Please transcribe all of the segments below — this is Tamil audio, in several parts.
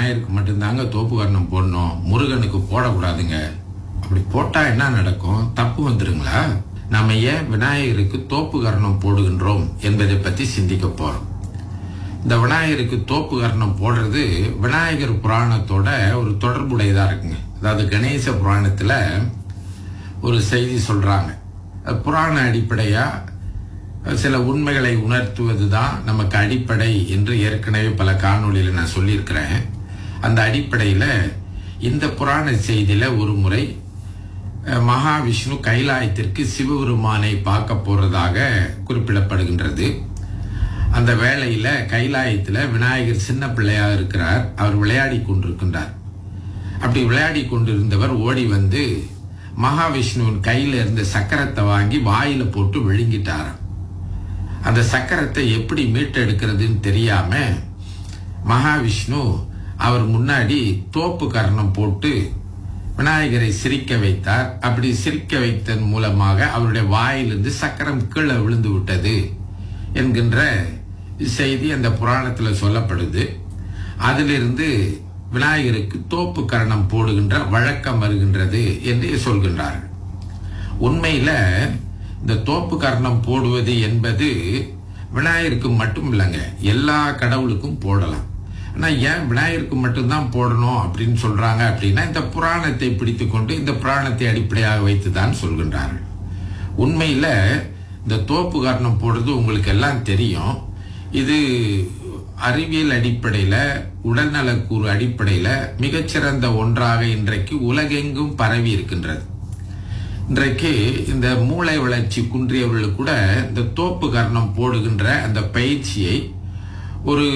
விநாயகருக்கு மட்டும்தாங்க தோப்பு கரணம் போடணும் முருகனுக்கு போடக்கூடாதுங்க அப்படி போட்டா என்ன நடக்கும் தப்பு வந்துருங்களா நாம ஏன் விநாயகருக்கு தோப்பு கரணம் போடுகின்றோம் என்பதை பத்தி சிந்திக்க போறோம் இந்த விநாயகருக்கு தோப்பு கரணம் போடுறது விநாயகர் புராணத்தோட ஒரு தொடர்புடையதா இருக்குங்க அதாவது கணேச புராணத்துல ஒரு செய்தி சொல்றாங்க அது புராண அடிப்படையா சில உண்மைகளை உணர்த்துவது தான் நமக்கு அடிப்படை என்று ஏற்கனவே பல காணொளியில் நான் சொல்லியிருக்கிறேன் அந்த அடிப்படையில் இந்த புராண செய்தியில ஒரு முறை அஹ், மகாவிஷ்ணு கைலாயத்திற்கு சிவபெருமானை பார்க்க போறதாக குறிப்பிடப்படுகின்றது அந்த வேளையில கைலாயத்துல விநாயகர் சின்ன பிள்ளையாக இருக்கிறார் அவர் விளையாடி கொண்டிருக்கின்றார் அப்படி விளையாடி கொண்டிருந்தவர் ஓடி வந்து மகாவிஷ்ணுவின் கையில இருந்த சக்கரத்தை வாங்கி வாயில போட்டு விழுங்கிட்டாராம் அந்த சக்கரத்தை எப்படி மீட்டெடுக்கிறதுன்னு தெரியாம மகாவிஷ்ணு அவர் முன்னாடி தோப்பு கர்ணம் போட்டு விநாயகரை சிரிக்க வைத்தார் அப்படி சிரிக்க வைத்ததன் மூலமாக அவருடைய வாயிலிருந்து சக்கரம் கீழே விழுந்து விட்டது என்கின்ற செய்தி அந்த புராணத்துல சொல்லப்படுது அதிலிருந்து விநாயகருக்கு தோப்பு கரணம் போடுகின்ற வழக்கம் வருகின்றது என்று சொல்கின்றார்கள் உண்மையில இந்த தோப்பு கர்ணம் போடுவது என்பது விநாயகருக்கு மட்டும் இல்லைங்க எல்லா கடவுளுக்கும் போடலாம் ஆனா ஏன் விநாயகருக்கு மட்டும்தான் போடணும் அப்படின்னு சொல்றாங்க அப்படின்னா இந்த புராணத்தை பிடித்து கொண்டு இந்த புராணத்தை அடிப்படையாக வைத்து தான் சொல்கின்றார்கள் உண்மையில இந்த தோப்பு கர்ணம் போடுறது உங்களுக்கு எல்லாம் தெரியும் இது அறிவியல் அடிப்படையில உடல்நலக்கூறு அடிப்படையில மிகச்சிறந்த ஒன்றாக இன்றைக்கு உலகெங்கும் பரவி இருக்கின்றது இன்றைக்கு இந்த மூளை வளர்ச்சி குன்றியவர்களுக்கு கூட இந்த தோப்பு கர்ணம் போடுகின்ற அந்த பயிற்சியை ஒரு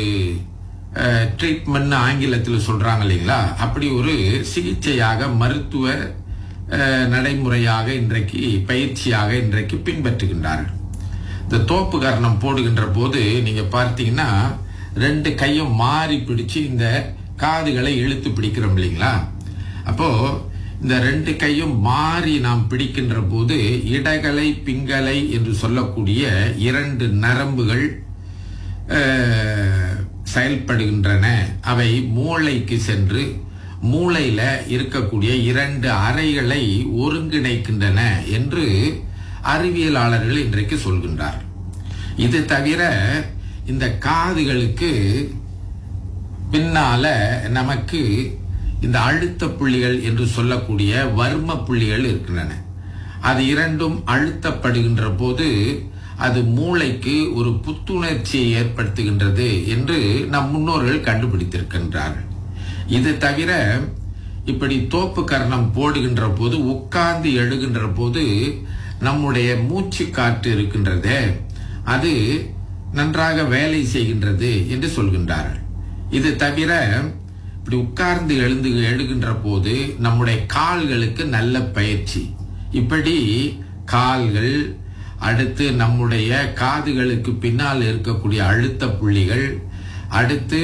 ட்ரீட்மெண்ட் ஆங்கிலத்தில் சொல்றாங்க இல்லைங்களா அப்படி ஒரு சிகிச்சையாக மருத்துவ அஹ், நடைமுறையாக இன்றைக்கு பயிற்சியாக இன்றைக்கு பின்பற்றுகின்றார்கள் இந்த தோப்பு கர்ணம் போடுகின்ற போது நீங்க பார்த்தீங்கன்னா ரெண்டு கையும் மாறி பிடிச்சு இந்த காதுகளை இழுத்து பிடிக்கிறோம் இல்லைங்களா அப்போ இந்த ரெண்டு கையும் மாறி நாம் பிடிக்கின்ற போது இடகலை பிங்கலை என்று சொல்லக்கூடிய இரண்டு நரம்புகள் அஹ், செயல்படுகின்றன அவை மூளைக்கு சென்று மூளையில இருக்கக்கூடிய இரண்டு அறைகளை ஒருங்கிணைக்கின்றன என்று அறிவியலாளர்கள் இன்றைக்கு சொல்கின்றார் இது தவிர இந்த காதுகளுக்கு பின்னால நமக்கு இந்த அழுத்த புள்ளிகள் என்று சொல்லக்கூடிய வர்ம புள்ளிகள் இருக்கின்றன அது இரண்டும் அழுத்தப்படுகின்ற போது அது மூளைக்கு ஒரு புத்துணர்ச்சியை ஏற்படுத்துகின்றது என்று நம் முன்னோர்கள் கண்டுபிடித்திருக்கின்றார்கள் இது தவிர இப்படி தோப்பு கர்ணம் போடுகின்ற போது உட்கார்ந்து எழுகின்ற போது நம்முடைய மூச்சு காற்று இருக்கின்றதே அது நன்றாக வேலை செய்கின்றது என்று சொல்கின்றார்கள் இது தவிர இப்படி உட்கார்ந்து எழுந்து எழுகின்ற போது நம்முடைய கால்களுக்கு நல்ல பயிற்சி இப்படி கால்கள் அடுத்து நம்முடைய காதுகளுக்கு பின்னால் இருக்கக்கூடிய அழுத்த புள்ளிகள் அடுத்து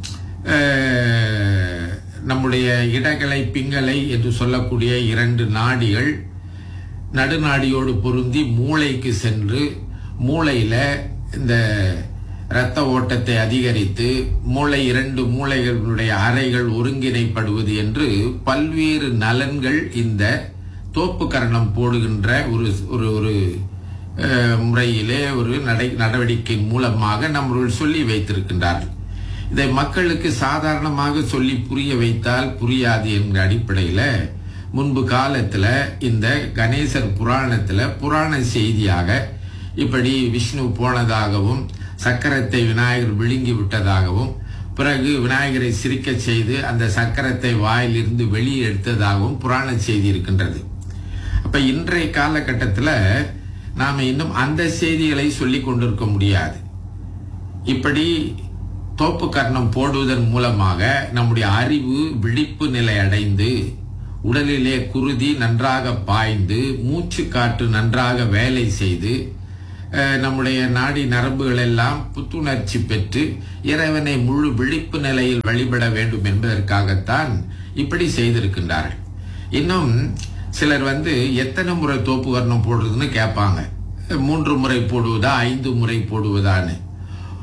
அஹ், நம்முடைய இடகலை பிங்கலை என்று சொல்லக்கூடிய இரண்டு நாடிகள் நடுநாடியோடு பொருந்தி மூளைக்கு சென்று மூளையில இந்த இரத்த ஓட்டத்தை அதிகரித்து மூளை இரண்டு மூளைகளுடைய அறைகள் ஒருங்கிணைப்படுவது என்று பல்வேறு நலன்கள் இந்த தோப்பு கரணம் போடுகின்ற ஒரு ஒரு ஒரு அஹ், முறையிலே ஒரு நடை நடவடிக்கை மூலமாக நம்மர்கள் சொல்லி வைத்திருக்கின்றார்கள் இதை மக்களுக்கு சாதாரணமாக சொல்லி புரிய வைத்தால் புரியாது என்கிற அடிப்படையில் முன்பு காலத்துல இந்த கணேசர் புராணத்துல புராண செய்தியாக இப்படி விஷ்ணு போனதாகவும் சக்கரத்தை விநாயகர் விழுங்கி விட்டதாகவும் பிறகு விநாயகரை சிரிக்கச் செய்து அந்த சக்கரத்தை வாயிலிருந்து வெளியே எடுத்ததாகவும் புராண செய்தி இருக்கின்றது அப்ப இன்றைய காலகட்டத்துல நாம இன்னும் அந்த செய்திகளை சொல்லிக் கொண்டிருக்க முடியாது இப்படி தோப்பு கர்ணம் போடுவதன் மூலமாக நம்முடைய அறிவு விழிப்பு நிலை அடைந்து உடலிலே குருதி நன்றாக பாய்ந்து மூச்சு காற்று நன்றாக வேலை செய்து அஹ், நம்முடைய நாடி நரம்புகள் எல்லாம் புத்துணர்ச்சி பெற்று இறைவனை முழு விழிப்பு நிலையில் வழிபட வேண்டும் என்பதற்காகத்தான் இப்படி செய்திருக்கின்றார்கள் இன்னும் சிலர் வந்து எத்தனை முறை தோப்பு கர்ணம் போடுறதுன்னு கேட்பாங்க மூன்று முறை போடுவதா ஐந்து முறை போடுவதான்னு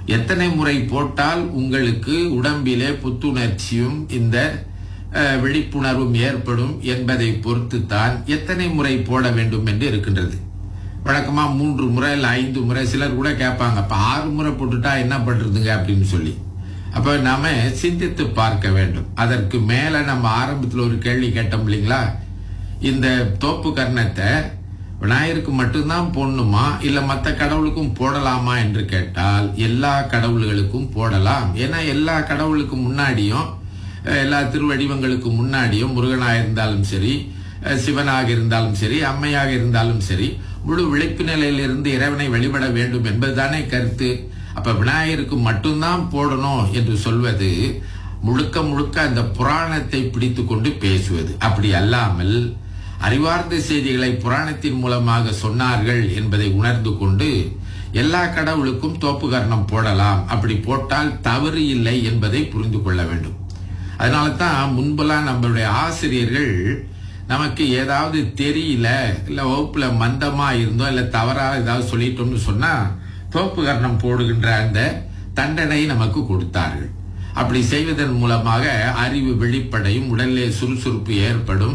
எத்தனை முறை போட்டால் உங்களுக்கு உடம்பிலே புத்துணர்ச்சியும் இந்த அஹ், விழிப்புணர்வும் ஏற்படும் என்பதை பொறுத்து தான் எத்தனை முறை போட வேண்டும் என்று இருக்கின்றது வழக்கமா மூன்று முறை இல்ல ஐந்து முறை சிலர் கூட கேட்பாங்க அப்ப ஆறு முறை போட்டுட்டா என்ன பண்றதுங்க அப்படின்னு சொல்லி அப்ப நாம சிந்தித்து பார்க்க வேண்டும் அதற்கு மேல நம்ம ஆரம்பத்தில் ஒரு கேள்வி கேட்டோம் இல்லைங்களா இந்த தோப்பு கர்ணத்தை விநாயகருக்கு மட்டும்தான் போடணுமா இல்ல மற்ற கடவுளுக்கும் போடலாமா என்று கேட்டால் எல்லா கடவுள்களுக்கும் போடலாம் ஏன்னா எல்லா கடவுளுக்கு முன்னாடியும் அஹ், எல்லா திருவடிவங்களுக்கு முன்னாடியும் முருகனாக இருந்தாலும் சரி அஹ், சிவனாக இருந்தாலும் சரி அம்மையாக இருந்தாலும் சரி முழு விழிப்பு நிலையிலிருந்து இறைவனை வழிபட வேண்டும் என்பதுதானே கருத்து அப்ப விநாயகருக்கு மட்டும்தான் போடணும் என்று சொல்வது முழுக்க முழுக்க அந்த புராணத்தை பிடித்து கொண்டு பேசுவது அப்படி அல்லாமல் அறிவார்ந்த செய்திகளை புராணத்தின் மூலமாக சொன்னார்கள் என்பதை உணர்ந்து கொண்டு எல்லா கடவுளுக்கும் தோப்புகரணம் போடலாம் அப்படி போட்டால் தவறு இல்லை என்பதை புரிந்து கொள்ள வேண்டும் அதனால தான் முன்பெல்லாம் நம்மளுடைய ஆசிரியர்கள் நமக்கு ஏதாவது தெரியல இல்ல வகுப்புல மந்தமா இருந்தோம் இல்ல தவறா ஏதாவது சொல்லிட்டோம்னு சொன்னா தோப்புகரணம் போடுகின்ற அந்த தண்டனை நமக்கு கொடுத்தார்கள் அப்படி செய்வதன் மூலமாக அறிவு வெளிப்படையும் உடலிலே சுறுசுறுப்பு ஏற்படும்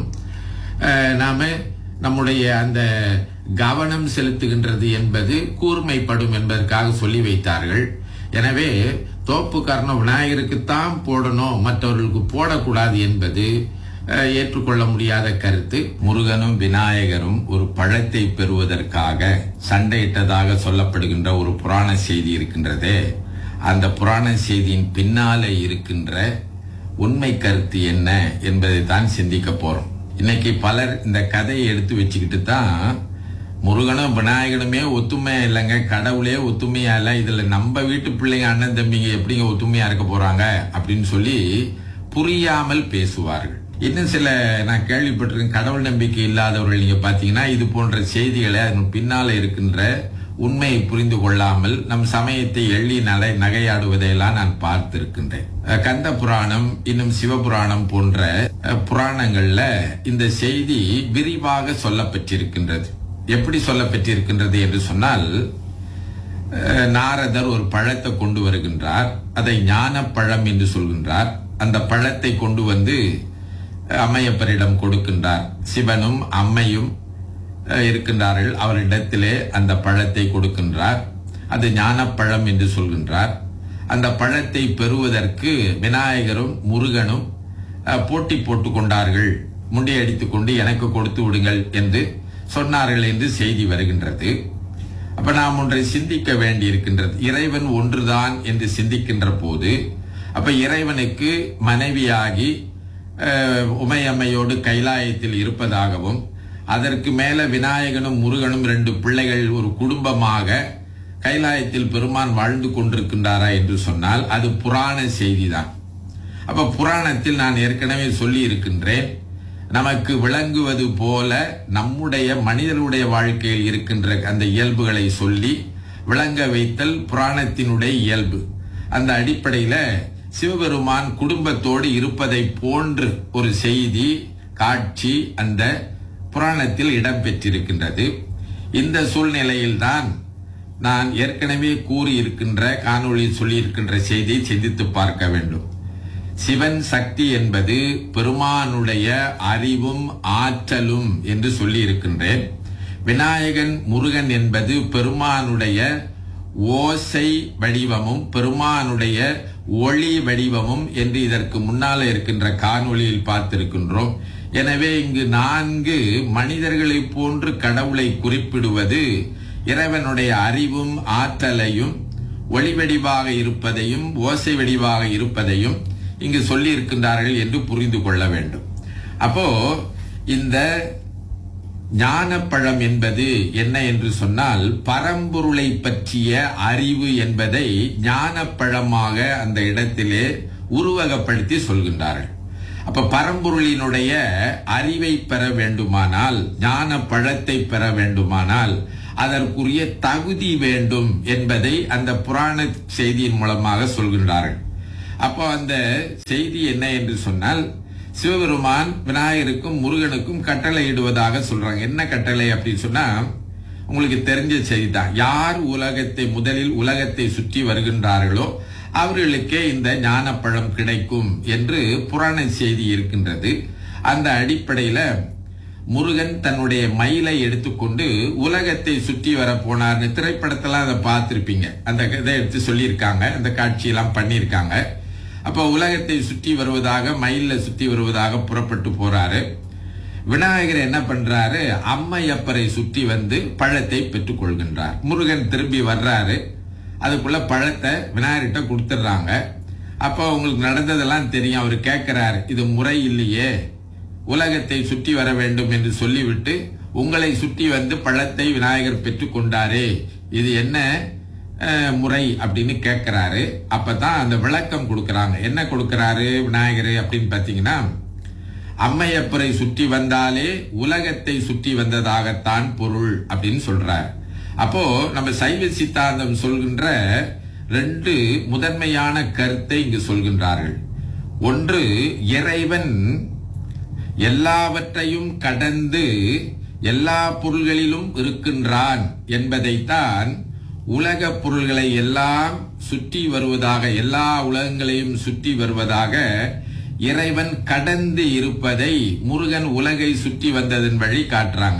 அஹ், நாம நம்முடைய அந்த கவனம் செலுத்துகின்றது என்பது கூர்மைப்படும் என்பதற்காக சொல்லி வைத்தார்கள் எனவே தோப்பு கர்ணம் விநாயகருக்குத்தான் போடணும் மற்றவர்களுக்கு போடக்கூடாது என்பது அஹ், ஏற்றுக்கொள்ள முடியாத கருத்து முருகனும் விநாயகரும் ஒரு பழத்தை பெறுவதற்காக சண்டையிட்டதாக சொல்லப்படுகின்ற ஒரு புராண செய்தி இருக்கின்றதே அந்த புராண செய்தியின் பின்னாலே இருக்கின்ற உண்மை கருத்து என்ன என்பதை தான் சிந்திக்க போறோம் இன்னைக்கு பலர் இந்த கதையை எடுத்து வச்சுக்கிட்டு தான் முருகனும் விநாயகனுமே ஒத்துமையா இல்லைங்க கடவுளே ஒத்துமையா இல்ல இதுல நம்ம வீட்டு பிள்ளைங்க அண்ணன் தம்பிங்க எப்படிங்க ஒத்துமையா இருக்க போறாங்க அப்படின்னு சொல்லி புரியாமல் பேசுவார்கள் இன்னும் சில நான் கேள்விப்பட்டிருக்கேன் கடவுள் நம்பிக்கை இல்லாதவர்கள் நீங்க பாத்தீங்கன்னா இது போன்ற செய்திகளை அதன் பின்னால இருக்கின்ற உண்மையை புரிந்து கொள்ளாமல் நம் சமயத்தை எள்ளி நலை நகையாடுவதையெல்லாம் நான் பார்த்திருக்கின்றேன் அஹ் கந்த புராணம் இன்னும் சிவபுராணம் போன்ற அஹ், புராணங்கள்ல இந்த செய்தி விரிவாக சொல்லப்பட்டிருக்கின்றது எப்படி சொல்லப்பட்டிருக்கின்றது என்று சொன்னால் அஹ், நாரதர் ஒரு பழத்தை கொண்டு வருகின்றார் அதை ஞான பழம் என்று சொல்கின்றார் அந்த பழத்தை கொண்டு வந்து அஹ், அம்மையப்பரிடம் கொடுக்கின்றார் சிவனும் அம்மையும் அஹ், இருக்கின்றார்கள் அவரிடத்திலே அந்த பழத்தை கொடுக்கின்றார் அது ஞானப்பழம் என்று சொல்கின்றார் அந்த பழத்தை பெறுவதற்கு விநாயகரும் முருகனும் அஹ், போட்டி போட்டுக் கொண்டார்கள் முண்டியடித்துக் கொண்டு எனக்கு கொடுத்து விடுங்கள் என்று சொன்னார்கள் என்று செய்தி வருகின்றது அப்ப நாம் ஒன்றை சிந்திக்க வேண்டி இருக்கின்றது இறைவன் ஒன்றுதான் என்று சிந்திக்கின்ற போது அப்ப இறைவனுக்கு மனைவியாகி அஹ், உமையம்மையோடு கைலாயத்தில் இருப்பதாகவும் அதற்கு மேல விநாயகனும் முருகனும் ரெண்டு பிள்ளைகள் ஒரு குடும்பமாக கைலாயத்தில் பெருமான் வாழ்ந்து கொண்டிருக்கின்றாரா என்று சொன்னால் அது புராண செய்திதான் அப்ப புராணத்தில் நான் ஏற்கனவே சொல்லி இருக்கின்றேன் நமக்கு விளங்குவது போல நம்முடைய மனிதனுடைய வாழ்க்கையில் இருக்கின்ற அந்த இயல்புகளை சொல்லி விளங்க வைத்தல் புராணத்தினுடைய இயல்பு அந்த அடிப்படையில சிவபெருமான் குடும்பத்தோடு இருப்பதை போன்று ஒரு செய்தி காட்சி அந்த புராணத்தில் இடம்பெற்றிருக்கின்றது இந்த சூழ்நிலையில்தான் நான் ஏற்கனவே கூறியிருக்கின்ற காணொளியில் சொல்லியிருக்கின்ற செய்தியை சிந்தித்து பார்க்க வேண்டும் சிவன் சக்தி என்பது பெருமானுடைய அறிவும் ஆற்றலும் என்று சொல்லி இருக்கின்றேன் விநாயகன் முருகன் என்பது பெருமானுடைய ஓசை வடிவமும் பெருமானுடைய ஒளி வடிவமும் என்று இதற்கு முன்னால இருக்கின்ற காணொளியில் பார்த்திருக்கின்றோம் எனவே இங்கு நான்கு மனிதர்களைப் போன்று கடவுளை குறிப்பிடுவது இறைவனுடைய அறிவும் ஆற்றலையும் ஒளி வடிவாக இருப்பதையும் ஓசை வடிவாக இருப்பதையும் இங்கு சொல்லி இருக்கின்றார்கள் என்று புரிந்து கொள்ள வேண்டும் அப்போ இந்த ஞானப்பழம் என்பது என்ன என்று சொன்னால் பரம்பொருளை பற்றிய அறிவு என்பதை ஞானப்பழமாக அந்த இடத்திலே உருவகப்படுத்தி சொல்கின்றார்கள் அப்ப பரம்பொருளினுடைய அறிவை பெற வேண்டுமானால் ஞான பழத்தை பெற வேண்டுமானால் அதற்குரிய தகுதி வேண்டும் என்பதை அந்த புராண செய்தியின் மூலமாக சொல்கின்றார்கள் அப்போ அந்த செய்தி என்ன என்று சொன்னால் சிவபெருமான் விநாயகருக்கும் முருகனுக்கும் கட்டளை இடுவதாக சொல்றாங்க என்ன கட்டளை அப்படின்னு சொன்னா உங்களுக்கு தெரிஞ்ச செய்திதான் யார் உலகத்தை முதலில் உலகத்தை சுற்றி வருகின்றார்களோ அவர்களுக்கே இந்த ஞானப்பழம் கிடைக்கும் என்று புராண செய்தி இருக்கின்றது அந்த அடிப்படையில முருகன் தன்னுடைய மயிலை எடுத்துக்கொண்டு உலகத்தை சுற்றி வர போனார்னு திரைப்படத்தெல்லாம் அதை பார்த்துருப்பீங்க அந்த இதை எடுத்து சொல்லியிருக்காங்க அந்த காட்சியெல்லாம் பண்ணியிருக்காங்க அப்போ உலகத்தை சுற்றி வருவதாக மயில சுற்றி வருவதாக புறப்பட்டு போறாரு விநாயகர் என்ன பண்றாரு அம்மையப்பரை சுற்றி வந்து பழத்தை பெற்றுக் கொள்கின்றார் முருகன் திரும்பி வர்றாரு அதுக்குள்ள பழத்தை விநாயகர்கிட்ட கொடுத்துட்றாங்க அப்போ உங்களுக்கு நடந்ததெல்லாம் தெரியும் அவர் கேட்கிறாரு இது முறை இல்லையே உலகத்தை சுற்றி வர வேண்டும் என்று சொல்லிவிட்டு உங்களை சுற்றி வந்து பழத்தை விநாயகர் பெற்றுக் கொண்டாரே இது என்ன அஹ், முறை அப்படின்னு கேட்கிறாரு அப்பதான் அந்த விளக்கம் கொடுக்கறாங்க என்ன கொடுக்கறாரு விநாயகர் அப்படின்னு பாத்தீங்கன்னா அம்மையப்பரை சுற்றி வந்தாலே உலகத்தை சுற்றி வந்ததாகத்தான் பொருள் அப்படின்னு சொல்றார் அப்போ நம்ம சைவ சித்தாந்தம் சொல்கின்ற ரெண்டு முதன்மையான கருத்தை இங்கு சொல்கின்றார்கள் ஒன்று இறைவன் எல்லாவற்றையும் கடந்து எல்லா பொருள்களிலும் இருக்கின்றான் என்பதைத்தான் உலக பொருள்களை எல்லாம் சுற்றி வருவதாக எல்லா உலகங்களையும் சுற்றி வருவதாக இறைவன் கடந்து இருப்பதை முருகன் உலகை சுற்றி வந்ததன் வழி காட்டுறாங்க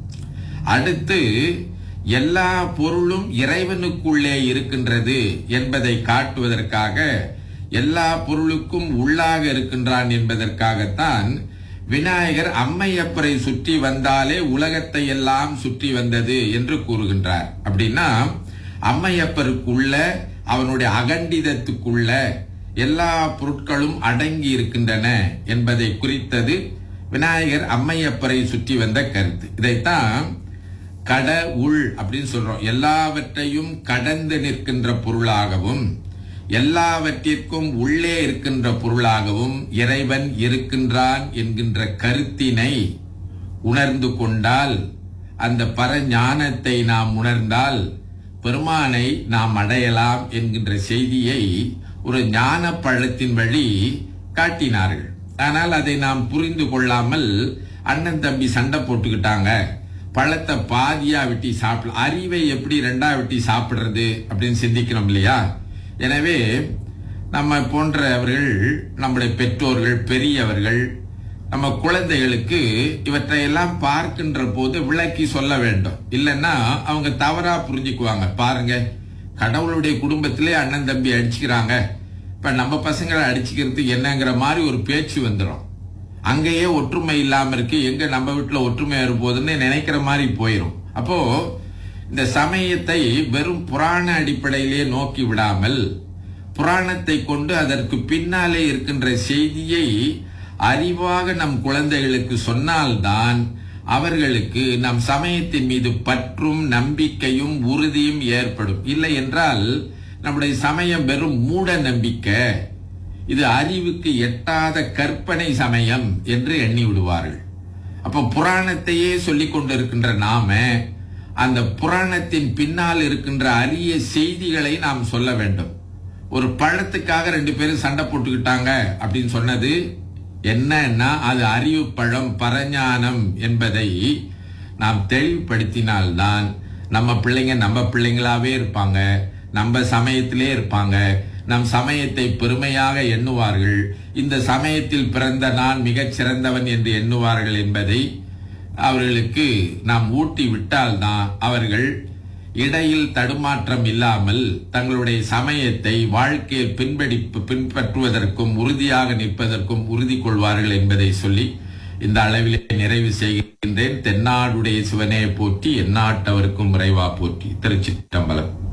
அடுத்து எல்லா பொருளும் இறைவனுக்குள்ளே இருக்கின்றது என்பதை காட்டுவதற்காக எல்லா பொருளுக்கும் உள்ளாக இருக்கின்றான் என்பதற்காகத்தான் விநாயகர் அம்மையப்பரை சுற்றி வந்தாலே உலகத்தை எல்லாம் சுற்றி வந்தது என்று கூறுகின்றார் அப்படின்னா அம்மையப்பருக்குள்ள அவனுடைய அகண்டிதத்துக்குள்ள எல்லா பொருட்களும் அடங்கி இருக்கின்றன என்பதை குறித்தது விநாயகர் அம்மையப்பரை சுற்றி வந்த கருத்து இதைத்தான் கட உள் அப்படின்னு சொல்றோம் எல்லாவற்றையும் கடந்து நிற்கின்ற பொருளாகவும் எல்லாவற்றிற்கும் உள்ளே இருக்கின்ற பொருளாகவும் இறைவன் இருக்கின்றான் என்கின்ற கருத்தினை உணர்ந்து கொண்டால் அந்த பரஞானத்தை நாம் உணர்ந்தால் பெருமானை நாம் அடையலாம் என்கின்ற செய்தியை ஒரு ஞான பழத்தின் வழி காட்டினார்கள் ஆனால் அதை நாம் புரிந்து கொள்ளாமல் அண்ணன் தம்பி சண்டை போட்டுக்கிட்டாங்க பழத்தை பாதியா வெட்டி சாப்பிட அறிவை எப்படி ரெண்டா வெட்டி சாப்பிடுறது அப்படின்னு சிந்திக்கணும் இல்லையா எனவே நம்ம போன்றவர்கள் நம்முடைய பெற்றோர்கள் பெரியவர்கள் நம்ம குழந்தைகளுக்கு இவற்றையெல்லாம் பார்க்கின்ற போது விளக்கி சொல்ல வேண்டும் இல்லைன்னா அவங்க தவறா புரிஞ்சுக்குவாங்க பாருங்க கடவுளுடைய குடும்பத்திலே அண்ணன் தம்பி அடிச்சுக்கிறாங்க இப்ப நம்ம பசங்களை அடிச்சுக்கிறது என்னங்கிற மாதிரி ஒரு பேச்சு வந்துடும் அங்கேயே ஒற்றுமை இல்லாம இருக்கு எங்க நம்ம வீட்டுல ஒற்றுமை வரும்போதுன்னு நினைக்கிற மாதிரி போயிடும் அப்போ இந்த சமயத்தை வெறும் புராண அடிப்படையிலே நோக்கி விடாமல் புராணத்தை கொண்டு அதற்கு பின்னாலே இருக்கின்ற செய்தியை அறிவாக நம் குழந்தைகளுக்கு சொன்னால்தான் அவர்களுக்கு நம் சமயத்தின் மீது பற்றும் நம்பிக்கையும் உறுதியும் ஏற்படும் இல்லை என்றால் நம்முடைய சமயம் வெறும் மூட நம்பிக்கை இது அறிவுக்கு எட்டாத கற்பனை சமயம் என்று எண்ணி விடுவார்கள் அப்ப புராணத்தையே சொல்லிக் கொண்டிருக்கின்ற நாம அந்த புராணத்தின் பின்னால் இருக்கின்ற அரிய செய்திகளை நாம் சொல்ல வேண்டும் ஒரு பழத்துக்காக ரெண்டு பேரும் சண்டை போட்டுக்கிட்டாங்க அப்படின்னு சொன்னது என்னன்னா அது அறிவு பழம் பரஞானம் என்பதை நாம் தெளிவுபடுத்தினால்தான் நம்ம பிள்ளைங்க நம்ம பிள்ளைங்களாவே இருப்பாங்க நம்ம சமயத்திலே இருப்பாங்க நம் சமயத்தை பெருமையாக எண்ணுவார்கள் இந்த சமயத்தில் பிறந்த நான் மிகச் சிறந்தவன் என்று எண்ணுவார்கள் என்பதை அவர்களுக்கு நாம் ஊட்டி விட்டால்தான் அவர்கள் இடையில் தடுமாற்றம் இல்லாமல் தங்களுடைய சமயத்தை வாழ்க்கையில் பின்படி பின்பற்றுவதற்கும் உறுதியாக நிற்பதற்கும் உறுதி கொள்வார்கள் என்பதை சொல்லி இந்த அளவிலே நிறைவு செய்கின்றேன் தென்னாடுடைய சிவனே போற்றி எந்நாட்டவருக்கும் விரைவா போற்றி திருச்சிற்றம்பலம்